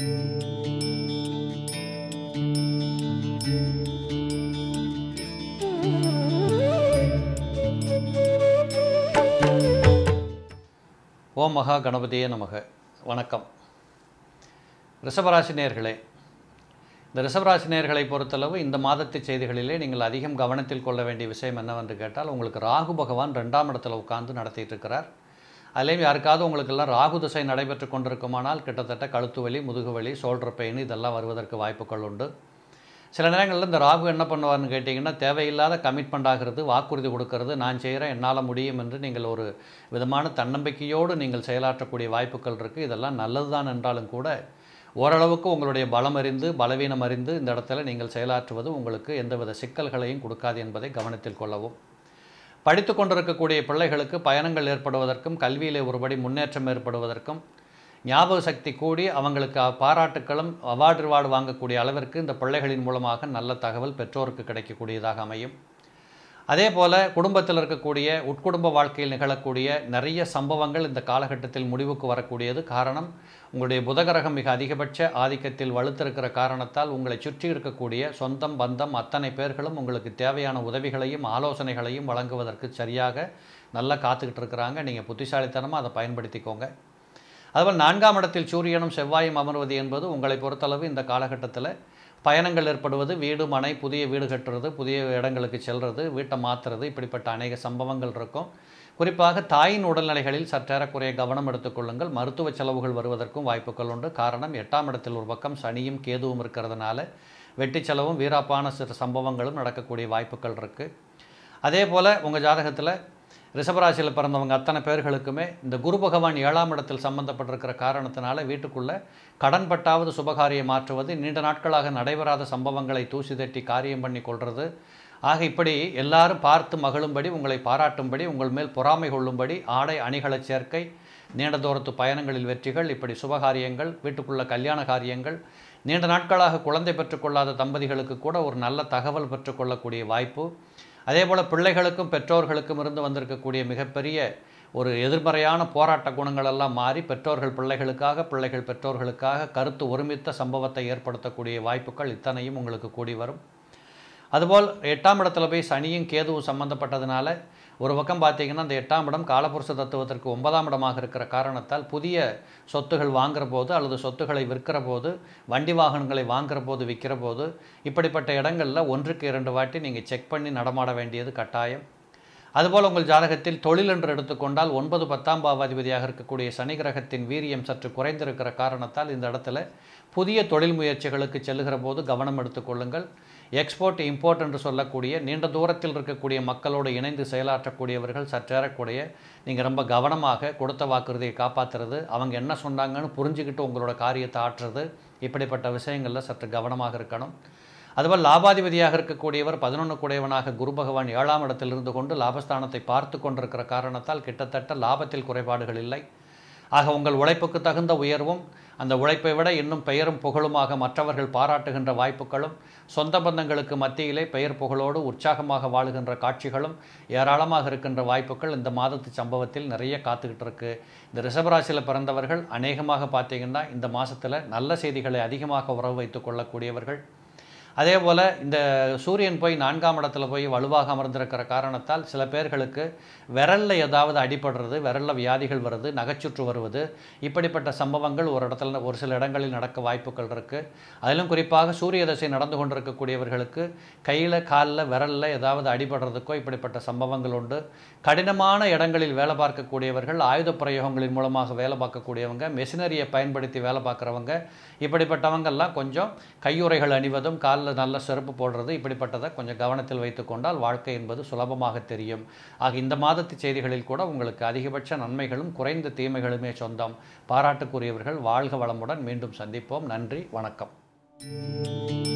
ஓம் மகா கணபதியே நமக வணக்கம் ரிஷபராசி நேர்களே இந்த ரிஷபராசி நேர்களை பொறுத்தளவு இந்த மாதத்து செய்திகளிலே நீங்கள் அதிகம் கவனத்தில் கொள்ள வேண்டிய விஷயம் என்னவென்று கேட்டால் உங்களுக்கு ராகு பகவான் ரெண்டாம் இடத்துல உட்கார்ந்து நடத்திட்டு இருக்கிறார் அதுலேயும் யாருக்காவது உங்களுக்கெல்லாம் ராகு திசை நடைபெற்று கொண்டிருக்குமானால் கிட்டத்தட்ட கழுத்து வலி முதுகு வலி சோல்டர் பெயின் இதெல்லாம் வருவதற்கு வாய்ப்புகள் உண்டு சில நேரங்களில் இந்த ராகு என்ன பண்ணுவார்னு கேட்டிங்கன்னா தேவையில்லாத கமிட்மெண்ட் ஆகிறது வாக்குறுதி கொடுக்கறது நான் செய்கிறேன் என்னால் முடியும் என்று நீங்கள் ஒரு விதமான தன்னம்பிக்கையோடு நீங்கள் செயலாற்றக்கூடிய வாய்ப்புகள் இருக்குது இதெல்லாம் நல்லதுதான் என்றாலும் கூட ஓரளவுக்கு உங்களுடைய பலம் அறிந்து பலவீனம் அறிந்து இந்த இடத்துல நீங்கள் செயலாற்றுவது உங்களுக்கு எந்தவித சிக்கல்களையும் கொடுக்காது என்பதை கவனத்தில் கொள்ளவும் படித்து கொண்டிருக்கக்கூடிய பிள்ளைகளுக்கு பயணங்கள் ஏற்படுவதற்கும் கல்வியிலே ஒருபடி முன்னேற்றம் ஏற்படுவதற்கும் ஞாபக சக்தி கூடி அவங்களுக்கு பாராட்டுக்களும் அவார்டு ரிவார்டு வாங்கக்கூடிய அளவிற்கு இந்த பிள்ளைகளின் மூலமாக நல்ல தகவல் பெற்றோருக்கு கிடைக்கக்கூடியதாக அமையும் அதே போல் குடும்பத்தில் இருக்கக்கூடிய உட்குடும்ப வாழ்க்கையில் நிகழக்கூடிய நிறைய சம்பவங்கள் இந்த காலகட்டத்தில் முடிவுக்கு வரக்கூடியது காரணம் உங்களுடைய புதகரகம் மிக அதிகபட்ச ஆதிக்கத்தில் வலுத்திருக்கிற காரணத்தால் உங்களை சுற்றி இருக்கக்கூடிய சொந்தம் பந்தம் அத்தனை பேர்களும் உங்களுக்கு தேவையான உதவிகளையும் ஆலோசனைகளையும் வழங்குவதற்கு சரியாக நல்லா காத்துக்கிட்டு இருக்கிறாங்க நீங்கள் புத்திசாலித்தனமாக அதை பயன்படுத்திக்கோங்க அதுபோல் நான்காம் இடத்தில் சூரியனும் செவ்வாயும் அமர்வது என்பது உங்களை பொறுத்தளவு இந்த காலகட்டத்தில் பயணங்கள் ஏற்படுவது வீடு மனை புதிய வீடு கட்டுறது புதிய இடங்களுக்கு செல்வது வீட்டை மாற்றுறது இப்படிப்பட்ட அநேக சம்பவங்கள் இருக்கும் குறிப்பாக தாயின் உடல்நிலைகளில் சற்றேறக்குறைய கவனம் எடுத்துக்கொள்ளுங்கள் மருத்துவ செலவுகள் வருவதற்கும் வாய்ப்புகள் உண்டு காரணம் எட்டாம் இடத்தில் ஒரு பக்கம் சனியும் கேதுவும் இருக்கிறதுனால வெட்டி செலவும் வீராப்பான சில சம்பவங்களும் நடக்கக்கூடிய வாய்ப்புகள் இருக்குது அதே போல் உங்கள் ஜாதகத்தில் ரிஷபராசியில் பிறந்தவங்க அத்தனை பேர்களுக்குமே இந்த குரு பகவான் ஏழாம் இடத்தில் சம்பந்தப்பட்டிருக்கிற காரணத்தினால வீட்டுக்குள்ளே கடன் பட்டாவது சுபகாரியம் மாற்றுவது நீண்ட நாட்களாக நடைபெறாத சம்பவங்களை தூசி தட்டி காரியம் பண்ணி கொள்வது ஆக இப்படி எல்லாரும் பார்த்து மகிழும்படி உங்களை பாராட்டும்படி உங்கள் மேல் பொறாமை கொள்ளும்படி ஆடை அணிகள சேர்க்கை நீண்ட தூரத்து பயணங்களில் வெற்றிகள் இப்படி சுபகாரியங்கள் வீட்டுக்குள்ள கல்யாண காரியங்கள் நீண்ட நாட்களாக குழந்தை பெற்றுக்கொள்ளாத தம்பதிகளுக்கு கூட ஒரு நல்ல தகவல் பெற்றுக்கொள்ளக்கூடிய வாய்ப்பு அதே போல் பிள்ளைகளுக்கும் பெற்றோர்களுக்கும் இருந்து வந்திருக்கக்கூடிய மிகப்பெரிய ஒரு எதிர்மறையான போராட்ட குணங்கள் எல்லாம் மாறி பெற்றோர்கள் பிள்ளைகளுக்காக பிள்ளைகள் பெற்றோர்களுக்காக கருத்து ஒருமித்த சம்பவத்தை ஏற்படுத்தக்கூடிய வாய்ப்புகள் இத்தனையும் உங்களுக்கு கூடி வரும் அதுபோல் எட்டாம் இடத்துல போய் சனியும் கேதுவும் சம்மந்தப்பட்டதுனால ஒரு பக்கம் பார்த்தீங்கன்னா அந்த எட்டாம் இடம் காலபுருஷ தத்துவத்திற்கு ஒன்பதாம் இடமாக இருக்கிற காரணத்தால் புதிய சொத்துகள் வாங்குற போது அல்லது சொத்துக்களை விற்கிற போது வண்டி வாகனங்களை வாங்குற போது விற்கிற போது இப்படிப்பட்ட இடங்களில் ஒன்றுக்கு இரண்டு வாட்டி நீங்கள் செக் பண்ணி நடமாட வேண்டியது கட்டாயம் அதுபோல் உங்கள் ஜாதகத்தில் தொழில் என்று எடுத்துக்கொண்டால் ஒன்பது பத்தாம் பாவாதிபதியாக இருக்கக்கூடிய சனி கிரகத்தின் வீரியம் சற்று குறைந்திருக்கிற காரணத்தால் இந்த இடத்துல புதிய தொழில் முயற்சிகளுக்கு செல்லுகிற போது கவனம் எடுத்துக்கொள்ளுங்கள் எக்ஸ்போர்ட் இம்போர்ட் என்று சொல்லக்கூடிய நீண்ட தூரத்தில் இருக்கக்கூடிய மக்களோடு இணைந்து செயலாற்றக்கூடியவர்கள் சற்றேறக்கூடிய நீங்கள் ரொம்ப கவனமாக கொடுத்த வாக்குறுதியை காப்பாற்றுறது அவங்க என்ன சொன்னாங்கன்னு புரிஞ்சுக்கிட்டு உங்களோட காரியத்தை ஆற்றுறது இப்படிப்பட்ட விஷயங்களில் சற்று கவனமாக இருக்கணும் அதுபோல் லாபாதிபதியாக இருக்கக்கூடியவர் பதினொன்று கூடையவனாக குரு பகவான் ஏழாம் இடத்தில் இருந்து கொண்டு லாபஸ்தானத்தை பார்த்து கொண்டிருக்கிற காரணத்தால் கிட்டத்தட்ட லாபத்தில் குறைபாடுகள் இல்லை ஆக உங்கள் உழைப்புக்கு தகுந்த உயர்வும் அந்த உழைப்பை விட இன்னும் பெயரும் புகழுமாக மற்றவர்கள் பாராட்டுகின்ற வாய்ப்புகளும் சொந்த பந்தங்களுக்கு மத்தியிலே பெயர் புகழோடு உற்சாகமாக வாழுகின்ற காட்சிகளும் ஏராளமாக இருக்கின்ற வாய்ப்புகள் இந்த மாதத்து சம்பவத்தில் நிறைய காத்துக்கிட்டு இருக்கு இந்த ரிஷபராசியில் பிறந்தவர்கள் அநேகமாக பார்த்தீங்கன்னா இந்த மாதத்தில் நல்ல செய்திகளை அதிகமாக உறவு வைத்து கொள்ளக்கூடியவர்கள் அதே போல் இந்த சூரியன் போய் நான்காம் இடத்துல போய் வலுவாக அமர்ந்திருக்கிற காரணத்தால் சில பேர்களுக்கு விரலில் ஏதாவது அடிபடுறது விரலில் வியாதிகள் வருது நகைச்சுற்று வருவது இப்படிப்பட்ட சம்பவங்கள் ஒரு இடத்துல ஒரு சில இடங்களில் நடக்க வாய்ப்புகள் இருக்குது அதிலும் குறிப்பாக சூரிய தசை நடந்து கொண்டிருக்கக்கூடியவர்களுக்கு கையில் காலில் விரலில் ஏதாவது அடிபடுறதுக்கோ இப்படிப்பட்ட சம்பவங்கள் உண்டு கடினமான இடங்களில் வேலை பார்க்கக்கூடியவர்கள் ஆயுத பிரயோகங்களின் மூலமாக வேலை பார்க்கக்கூடியவங்க மெஷினரியை பயன்படுத்தி வேலை பார்க்குறவங்க இப்படிப்பட்டவங்கெல்லாம் கொஞ்சம் கையுறைகள் அணிவதும் கால் காலில் நல்ல செருப்பு போடுறது இப்படிப்பட்டதை கொஞ்சம் கவனத்தில் வைத்து கொண்டால் வாழ்க்கை என்பது சுலபமாக தெரியும் ஆக இந்த மாதத்து செய்திகளில் கூட உங்களுக்கு அதிகபட்ச நன்மைகளும் குறைந்த தீமைகளுமே சொந்தம் பாராட்டுக்குரியவர்கள் வாழ்க வளமுடன் மீண்டும் சந்திப்போம் நன்றி வணக்கம்